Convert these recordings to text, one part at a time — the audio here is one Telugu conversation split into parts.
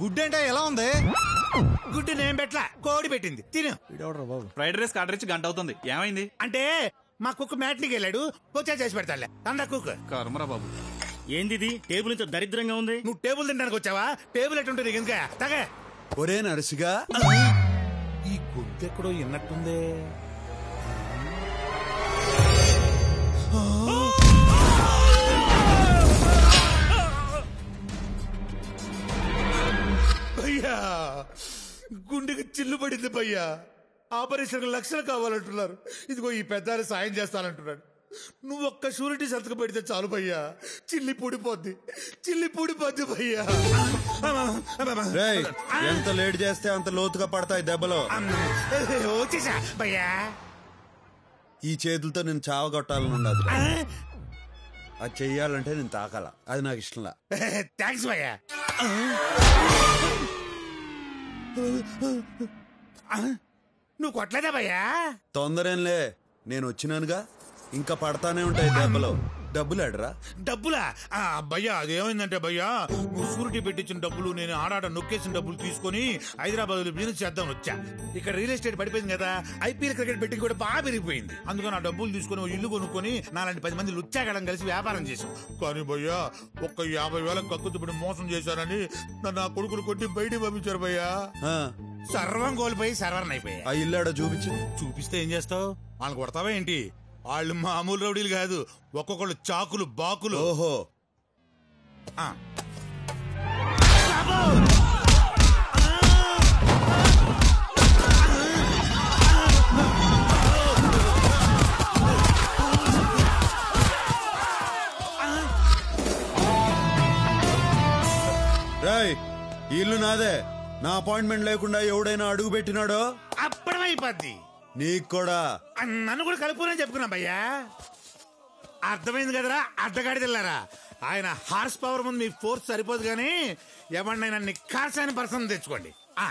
గుడ్ అంటే ఎలా ఉంది గుడ్డు నేను పెట్లా కోడి పెట్టింది తిను ఫ్రైడ్ రైస్ ఆర్డర్ ఇచ్చి గంట అవుతుంది ఏమైంది అంటే మా కుక్క మ్యాట్నికి వెళ్ళాడు వచ్చా చేసి పెడతాడులే తందా కుక్క కర్మరా బాబు ఏంది ఇది టేబుల్ ఇంత దరిద్రంగా ఉంది నువ్వు టేబుల్ తినడానికి వచ్చావా టేబుల్ ఎట్టుంటుంది నీకు ఇంకా తగే ఒరే నరసిగా ఈ గుడ్డు ఎక్కడో విన్నట్టుంది భయ్యా గుండెకి చిల్లు పడింది భయ్యా ఆపరేషన్ లక్షలు కావాలంటున్నారు ఇదిగో ఈ పెద్ద సాయం చేస్తానంటున్నాడు నువ్వు ఒక్క షూరిటీ సంతకం పెడితే చాలు భయ్యా చిల్లి పూడిపోద్ది చిల్లి పూడిపోద్ది భయ్యా రేయ్ ఎంత లేట్ చేస్తే అంత లోతుగా పడతాయి దెబ్బలు వచ్చేసా భయ్యా ఈ చేతులతో నేను చావగొట్టాలని ఉండదు అది చెయ్యాలంటే నేను తాకాల అది నాకు ఇష్టంలా థ్యాంక్స్ భయ్యా నువ్వు కొట్టలేదా భయ్యా తొందరేంలే నేను వచ్చినానుగా ఇంకా పడతానే ఉంటాయి దెబ్బలు డబ్బులు అడరా డబ్బులా ఆ, భయ్యా అదేమైందంటే భయ్యా నువ్వు షూరిటీ పెట్టించిన డబ్బులు నేను ఆడాడ నొక్కేసిన డబ్బులు తీసుకొని హైదరాబాద్ లో బిజినెస్ చేద్దాం వచ్చా ఇక్కడ రియల్ ఎస్టేట్ పడిపోయింది కదా ఐపీఎల్ క్రికెట్ బెట్టింగ్ కూడా బాగా పెరిగిపోయింది అందుకని ఆ డబ్బులు తీసుకొని ఓ ఇల్లు కొనుక్కొని నాలాంటి పది మంది లుచ్చాగడం కలిసి వ్యాపారం చేసాం కానీ భయ్యా ఒక్క యాభై వేల కక్కుతుపడి మోసం చేశానని నన్ను ఆ కొడుకులు కొట్టి బయటికి పంపించారు భయ్యా ఆ, సర్వం కోల్పోయి సర్వర్ని అయిపోయా ఆ ఇల్లు ఆడ చూపించు చూపిస్తే ఏం చేస్తావు వాళ్ళని కొడతావా ఏంటి వాళ్ళు మామూలు రౌడీలు కాదు ఒక్కొక్కళ్ళు చాకులు బాకులు ఓహో ఆ. రాయ్ ఈ ఇల్లు నాదే నా అపాయింట్మెంట్ లేకుండా ఎవడైనా అడుగు పెట్టినాడో అప్పడమైపోద్ది నీకు కూడా ఆ, నన్ను కూడా కలుపుకుని చెప్పుకున్నా భయ్యా అర్థమైంది కదరా అడ్డగాడిదిల్లారా ఆయన హార్స్ పవర్ ముందు మీ ఫోర్స్ సరిపోదు కానీ ఎవరినైనా నిక్కాసైన పర్సన్ తెచ్చుకోండి ఆ.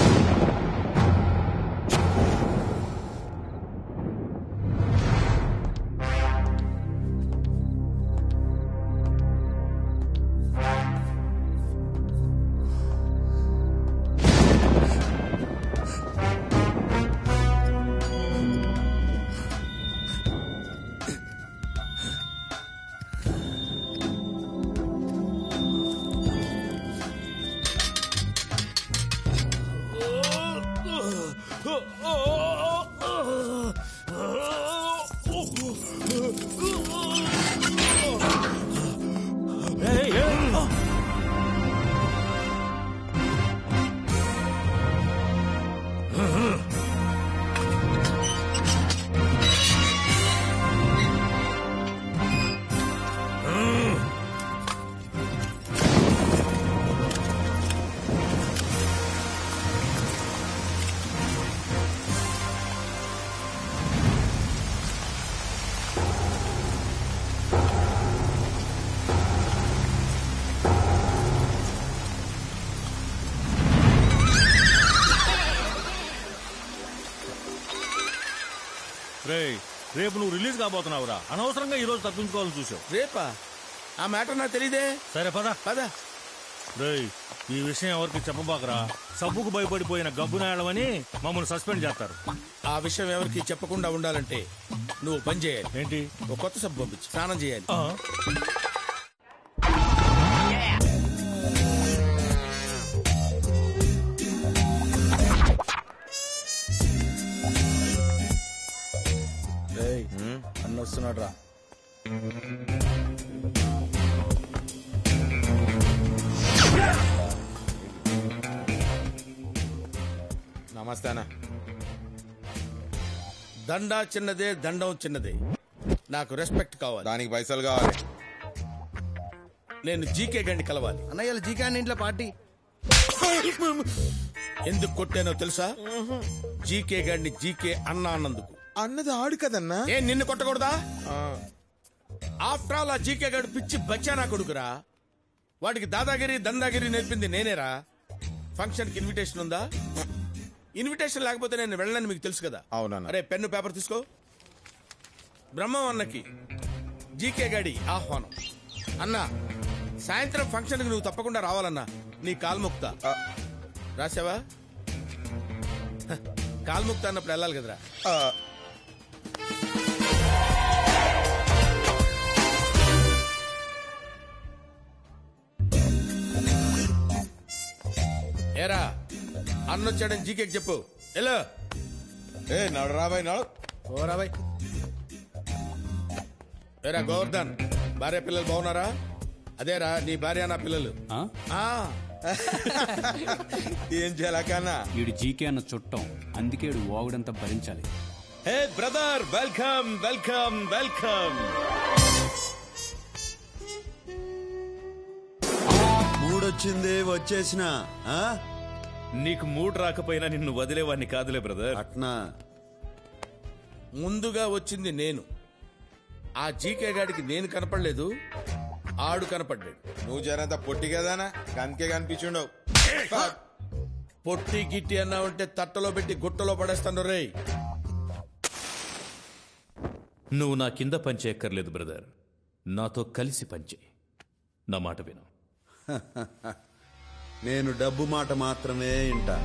రేయ్ రేపు నువ్వు రిలీజ్ కాబోతున్నావురా అనవసరంగా ఈ రోజు తప్పించుకోవాలని చూసావు రేపా ఆ మ్యాటర్ నాకు తెలీదే సరే పద పద రేయ్ ఈ విషయం ఎవరికి చెప్పబాకరా సబ్బుకు భయపడిపోయిన గబ్బు నాయడమని మమ్మల్ని సస్పెండ్ చేస్తారు ఆ విషయం ఎవరికి చెప్పకుండా ఉండాలంటే నువ్వు పని చేయాలి ఏంటి ఒక కొత్త సబ్బు పంపించి స్నానం చేయాలి ఆ? అన్న వస్తున్నాడు రా నమస్తే అన్న దండా చిన్నదే దండం చిన్నదే నాకు రెస్పెక్ట్ కావాలి దానికి పైసలు కావాలి నేను జీకే గండి కలవాలి అన్నయ్య జీకా ఇంట్లో పార్టీ ఎందుకు కొట్టానో తెలుసా జీకే గండి జీకే అన్నా అన్నందుకు అన్నది ఆడు కదన్నా ఏ నిన్ను కొట్టకూడదా ఆఫ్టర్ ఆల్ ఆ జీకే గడు పిచ్చి బచ్చా నా కొడుకురా వాడికి దాదాగిరి దందాగిరి నేర్పింది నేనేరా ఫంక్షన్ కి ఇన్విటేషన్ ఉందా ఇన్విటేషన్ లేకపోతే నేను వెళ్ళనని మీకు తెలుసు కదా అవునన్న. అరే పెన్ను పేపర్ తీసుకో బ్రహ్మం అన్నకి జీకే గడి ఆహ్వానం అన్న సాయంత్రం ఫంక్షన్ కి నువ్వు తప్పకుండా రావాలన్నా నీ కాల్ముక్త రాసావా హ, కాల్ముక్త అన్నప్పుడు వెళ్ళాలి కదరా ఆ, ఏరా అన్నొచ్చాడని జీకేకి చెప్పు ఎలా ఏ నడు రాబాయ్ నడు ఓరా బాయ్ ఏరా గోవర్ధన్ భార్య పిల్లలు బాగున్నారా అదేరా నీ భార్య నా పిల్లలు ఆ ఏం చేయాల కన్నా వీడు జీకే అన్న చుట్టం అందుకే వీడు ఓగుడంతా భరించాలి hey brother welcome welcome welcome మూడొచ్చింది వచ్చేసిన ఆ? నీకు మూడ్ రాకపోయినా నిన్ను వదిలేవాడిని కాదులే బ్రదర్ అట్నా ముందుగా వచ్చింది నేను ఆ జీకే గాడికి నేను కనపడలేదు ఆడు కనపడ్డాడు నువ్వు జరంత పొట్టి కదానా కనికే కనిపించుండవు పొట్టి గిట్టి అన్నా ఉంటే తట్టలో పెట్టి గుట్టలో పడేస్తాను రేయ్ నువ్వు నా కింద పనిచేయక్కర్లేదు బ్రదర్ నాతో కలిసి పంచే నా మాట విను నేను డబ్బు మాట మాత్రమే ఇంటా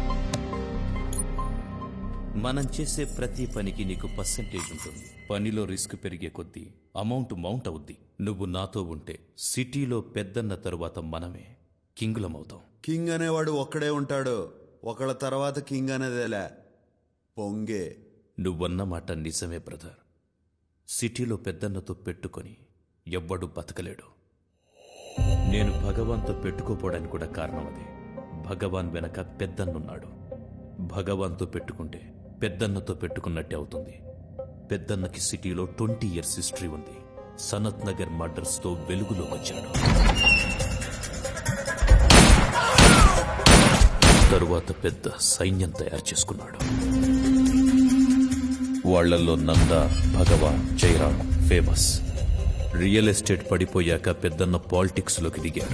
మనం చేసే ప్రతి పనికి నీకు పర్సంటేజ్ ఉంటుంది పనిలో రిస్క్ పెరిగే కొద్దీ అమౌంట్ మౌంట్ అవుద్ది నువ్వు నాతో ఉంటే సిటీలో పెద్దన్న తరువాత మనమే కింగులమవుతాం కింగ్ అనేవాడు ఒక్కడే ఉంటాడు ఒకళ్ళ తర్వాత కింగ్ అనేదేలే పొంగే నువ్వన్న మాట నిజమే బ్రదర్ సిటీలో పెద్దన్నతో పెట్టుకొని ఎవ్వడు బతకలేడు నేను భగవాన్తో పెట్టుకోపోవడానికి కూడా కారణం అదే భగవాన్ వెనక పెద్దన్నున్నాడు భగవాన్తో పెట్టుకుంటే పెద్దన్నతో పెట్టుకున్నట్టే అవుతుంది పెద్దన్నకి సిటీలో ట్వంటీ ఇయర్స్ హిస్టరీ ఉంది సనత్ నగర్ మర్డర్స్తో వెలుగులోకి వచ్చాడు తరువాత పెద్ద సైన్యం తయారు చేసుకున్నాడు వాళ్లలో Nanda Bhagavan Jayaram famous real estate పడిపోయాక పెద్దన్న పాలిటిక్స్ లోకి దిగాడు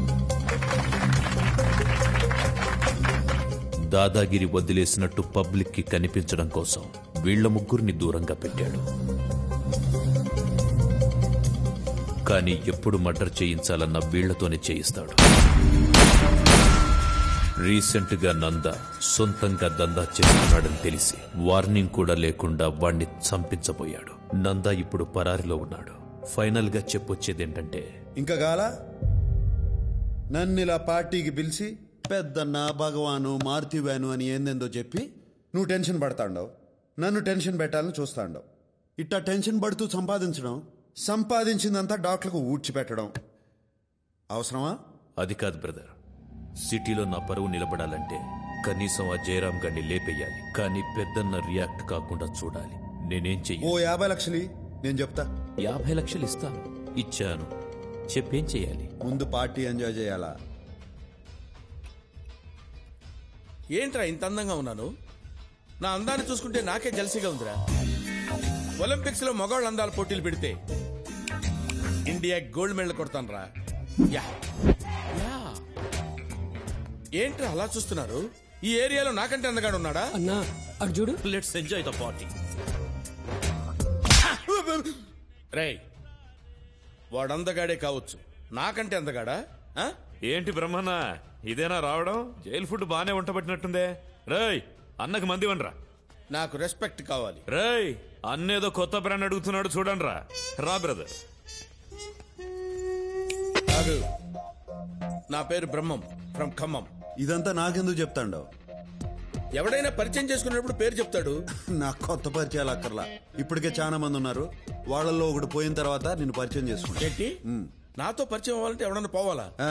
దాదాగిరి వదిలేసినట్టు పబ్లిక్ కి కనిపించడం కోసం వీళ్ల ముగ్గురిని దూరంగా పెట్టాడు కానీ ఎప్పుడు మర్డర్ చేయించాలన్న వీళ్లతోనే చేయిస్తాడు రీసెంట్ గా నంద సొంతంగా దందా చేస్తున్నాడని తెలిసి వార్నింగ్ కూడా లేకుండా వాణ్ణి చంపించబోయాడు నంద ఇప్పుడు పరారిలో ఉన్నాడు ఫైనల్ గా చెప్పొచ్చేదేంటంటే ఇంకా గాల నన్ను ఇలా పార్టీకి పిలిచి పెద్దన్న భగవాను మారుతివాను అని ఏందేందో చెప్పి నువ్వు టెన్షన్ పడతాండవు నన్ను టెన్షన్ పెట్టాలని చూస్తాండవు ఇట్టా టెన్షన్ పడుతూ సంపాదించడం సంపాదించిందంతా డాక్టర్కు ఊడ్చిపెట్టడం అవసరమా అది కాదు బ్రదర్ సిటీలో నా పరువు నిలబడాలంటే కనీసం ఆ జయరాం గారిని లేపేయాలి కానీ పెద్దన్న రియాక్ట్ కాకుండా చూడాలి నేనేం ఓ చెయ్యి యాభై లక్షలు నేను చెప్తా యాభై లక్షలు ఇస్తాను ఇచ్చాను చెప్పేం చెయ్యాలి ముందు పార్టీ ఎంజాయ్ చేయాలా ఏంట్రా ఇంత అందంగా ఉన్నాను నా అందాన్ని చూసుకుంటే నాకే జలసిగా ఉందిరా ఒలింపిక్స్ లో మగవాళ్ళ అందాల పోటీలు పెడితే ఇండియా గోల్డ్ మెడల్ కొడతాను రా యా యా ఏంట్రా అలా చూస్తున్నారు ఈ ఏరియాలో నాకంటే అందగాడు ఉన్నాడా అన్నా అటు చూడు లెట్స్ ఎంజాయ్ ద పార్టీ రేయ్ వాడందగాడే కావచ్చు నాకంటే అందగాడా ఆ? ఏంటి బ్రహ్మన్న ఇదేనా రావడం జైలు ఫుడ్ బానే ఉంటబట్టినట్టుందే రేయ్ అన్నకి మంది వనరా నాకు రెస్పెక్ట్ కావాలి రేయ్ అన్నేదో కొత్త బ్రాండ్ అడుగుతున్నాడు చూడండి రా రా బ్రదర్ కాదు నా పేరు బ్రహ్మం ఫ్రమ్ ఖమ్మం ఇదంతా నాకెందుకు చెప్తాండవు ఎవడైనా పరిచయం చేసుకునేటప్పుడు పేరు చెప్తాడు నాకు కొత్త పరిచయాలు అక్కర్లా ఇప్పటికే చాలా మంది ఉన్నారు వాళ్ళల్లో ఒకటి పోయిన తర్వాత నిన్ను పరిచయం చేసుకుంటా ఏంటి నాతో పరిచయం అవ్వాలంటే ఎవడన్నా పోవాలా ఆ,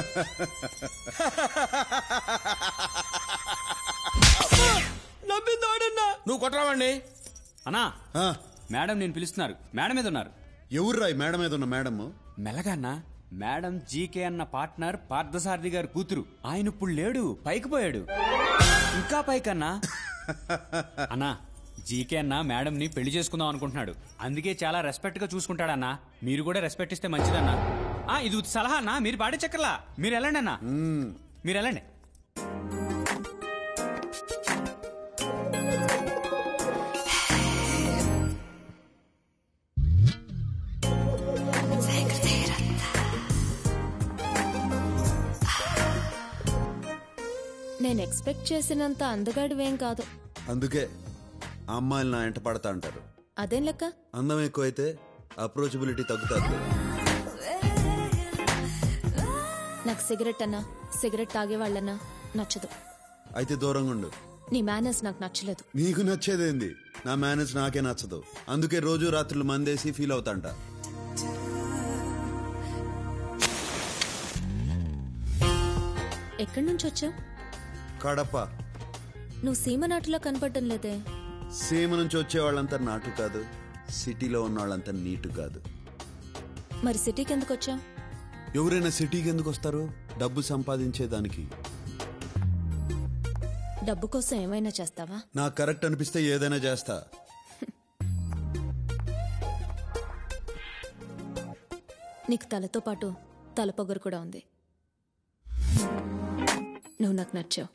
నువ్వు కొట్టరావండి అన్నా ఆ, మేడం నేను పిలుస్తున్నారు మేడం మీద ఉన్నారు ఎవర్రా ఈ మేడం మీద ఉన్న మేడము మెల్లగా అన్నా మేడం జీకే అన్న పార్ట్నర్ పార్థసారథి గారి కూతురు ఆయన ఇప్పుడు లేడు పైకి పోయాడు ఇంకా పైకన్నా అన్నా జీకే అన్న మేడం ని పెళ్లి చేసుకుందాం అనుకుంటున్నాడు అందుకే చాలా రెస్పెక్ట్ గా చూసుకుంటాడన్నా మీరు కూడా రెస్పెక్ట్ ఇస్తే మంచిదన్నా ఆ ఇది ఉత్త సలహా అన్నా మీరు పాడే చక్కర్లా మీరు వెళ్ళండి అన్నా మీరు వెళ్ళండి నేను ఎక్స్పెక్ట్ చేసినంత అందగాడివేం కాదు అందుకే ఆ అమ్మాయిలు నా ఎంట పడతా అంటారు అదేం లెక్క అందం ఎక్కువైతే అప్రోచబిలిటీ తగ్గుతుంది నాకు సిగరెట్ అన్నా సిగరెట్ తాగేవాళ్ళన్నా నచ్చదు అయితే దూరంగా ఉండు నీ మేనర్స్ నాకు నచ్చలేదు నీకు నచ్చేదేంది నా మేనేజ్ నాకే నచ్చదు అందుకే రోజు రాత్రులు మందేసి ఫీల్ అవుతాంట ఎక్కడి నుంచి వచ్చావు కడప నువ్వు సీమనాటిలో కనపడటం లేదే సీమ నుంచి వచ్చే వాళ్ళంతా నాటు కాదు సిటీలో ఉన్న వాళ్ళంతా నీటు కాదు మరి సిటీకి ఎందుకు వచ్చావు ఎవరైనా సిటీకి ఎందుకు వస్తారు డబ్బు సంపాదించేదానికి డబ్బు కోసం ఏమైనా చేస్తావా నాకు కరెక్ట్ అనిపిస్తే ఏదైనా చేస్తా నీకు తలతో పాటు తలపొగరు కూడా ఉంది నువ్వు నాకు నచ్చావు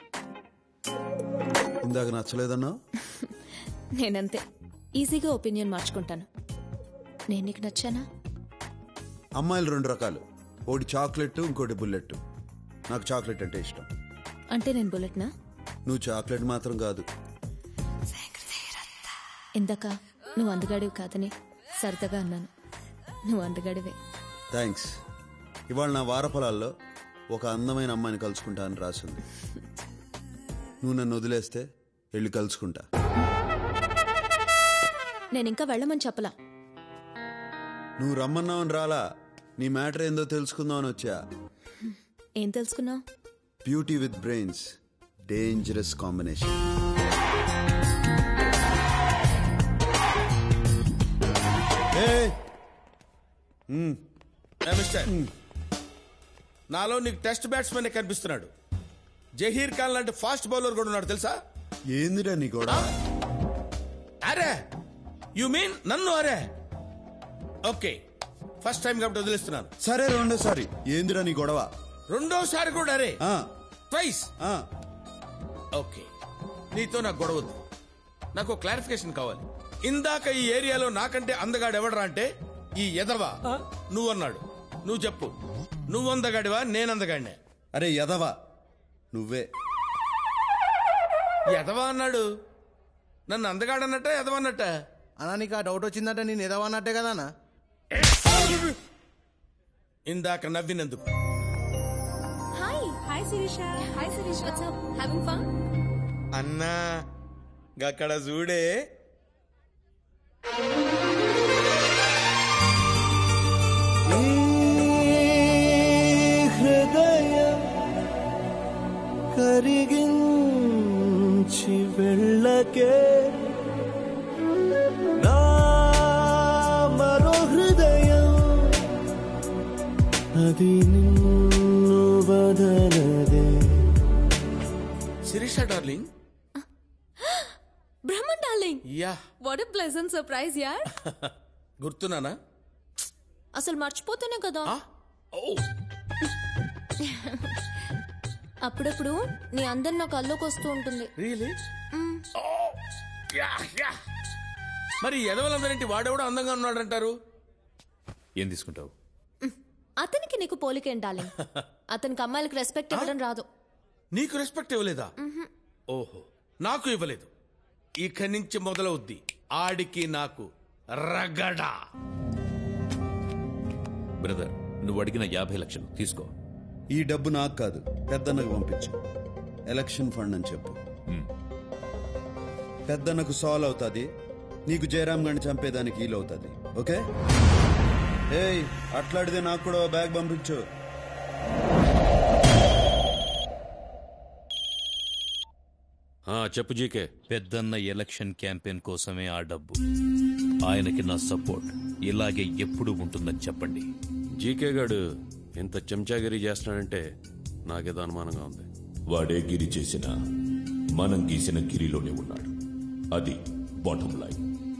ఇందాక నచ్చలేదన్నావు నేనంతే ఈజీగా ఒపీనియన్ మార్చుకుంటాను నేను నీకు నచ్చానా అమ్మాయిలు రెండు రకాలు ఒకటి చాక్లెట్ ఇంకోటి బుల్లెట్ నాకు చాక్లెట్ అంటే ఇష్టం అంటే నేను బుల్లెట్నా నువ్వు చాక్లెట్ మాత్రం కాదు ఇందాక నువ్వు అందగాడివి కాదని సరదాగా అన్నాను నువ్వు అందగాడివే థ్యాంక్స్ ఇవాళ నా వారఫలాల్లో ఒక అందమైన అమ్మాయిని కలుసుకుంటా అని రాసింది నువ్వు నన్ను వదిలేస్తే వెళ్ళి కలుసుకుంటా నేను ఇంకా వెళ్ళమని చెప్పలా నువ్వు రమ్మన్నావని రాలా నీ మ్యాటర్ ఏందో తెలుసుకుందామని వచ్చా ఏం తెలుసుకున్నావు beauty with brains dangerous combination ఏ మిస్టర్ నాలో నీకు టెస్ట్ బ్యాట్స్మెన్ కనిపిస్తున్నాడు జహీర్ ఖాన్ లాంటి ఫాస్ట్ బౌలర్ కూడా ఉన్నాడు తెలుసా ఏందిరా నీ కూడా అరే యు మీన్ నన్ను అరే ఓకే ఫస్ట్ టైం కాబట్టి వదిలేస్తున్నాను సరే రెండోసారి ఏందిరా నీ గొడవ రెండోసారి కూడా అరే ఆ, ట్వైస్ ఆ, ఓకే నీతో నాకు గొడవద్దు నాకు క్లారిఫికేషన్ కావాలి ఇందాక ఈ ఏరియాలో నాకంటే అందగాడు ఎవడరా అంటే ఈ ఎదవా నువ్వు అన్నాడు నువ్వు చెప్పు నువ్వు అందగాడివా నేను అందగాడినే అరే యదవా నువ్వే ఎదవా అన్నాడు నన్ను అందగాడన్నట్ట ఎదవన్నట్ట అన్నా నీకు ఆ డౌట్ వచ్చిందంటే నేను ఎదవన్నట్టే కదా అన్న ఇందాక నవ్వినందుకు hi hi Sirisha hi Sirisha what's up having fun అన్నా గక్కడ చూడే హృదయం కరిగించి వెళ్ళకే నా మరో హృదయం అది నిన్ను వదలదే శిరీష డార్లింగ్ బ్రహ్మన్ darling yeah what a pleasant surprise యార్ గుర్తున్నానా అసలు మర్చిపోతేనే కదా ఆ? ఓ అప్పుడప్పుడు నీ అందరు నా కల్లోకి వస్తూ ఉంటుంది రియలీ మరి ఎదవలందరింటి వాడెవడో అందంగా ఉన్నాడంటారు ఏం తీసుకుంటావు అతనికి నీకు పోలికేం డార్లింగ్ అతనికి అమ్మాయిలకు రెస్పెక్ట్ ఇవ్వడం రాదు నీకు రెస్పెక్ట్ ఇవ్వలేదా ఓహో నాకు ఇవ్వలేదు ఇక నుంచి మొదలవుద్ది ఆడికి నాకు రగడా బ్రదర్ నువ్వు అడిగిన యాభై లక్షలు తీసుకో ఈ డబ్బు నాకు కాదు పెద్దన్నకు పంపించు ఎలక్షన్ ఫండ్ అని చెప్పు పెద్దన్నకు సాల్వ్ అవుతుంది నీకు జయరాం గండి చంపేదానికి వీలు అవుతుంది ఓకే ఏయ్ అట్లాడితే నాకు కూడా ఓ బ్యాగ్ పంపించు చెప్పు జీకే పెద్దన్న ఎలక్షన్ క్యాంపెయిన్ కోసమే ఆ డబ్బు ఆయనకి నా సపోర్ట్ ఇలాగే ఎప్పుడు ఉంటుందని చెప్పండి జీకే గాడు ఇంత చెంచాగిరి చేస్తున్నాడంటే నాకేదో అనుమానంగా ఉంది వాడే గిరి చేసిన మనం గీసిన గిరిలోనే ఉన్నాడు అది బాటం లైన్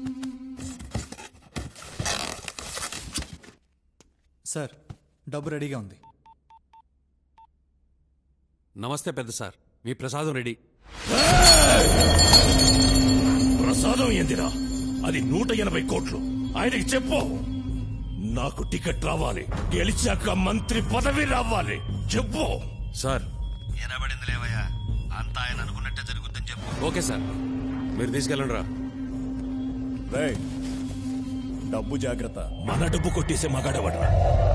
సార్ డబ్బు రెడీగా ఉంది నమస్తే పెద్ద సార్ మీ ప్రసాదం రెడీ ప్రసాదం ఏందిరా అది నూట ఎనభై కోట్లు ఆయనకి చెప్పు నాకు టికెట్ రావాలి గెలిచాక మంత్రి పదవి రావాలి చెప్పు సార్ ఎనబడింది లేవయ్యా ఓకే సార్ మీరు తీసుకెళ్ళండి రా డబ్బు జాగ్రత్త మన డబ్బు కొట్టేసే మగాడవడ్రా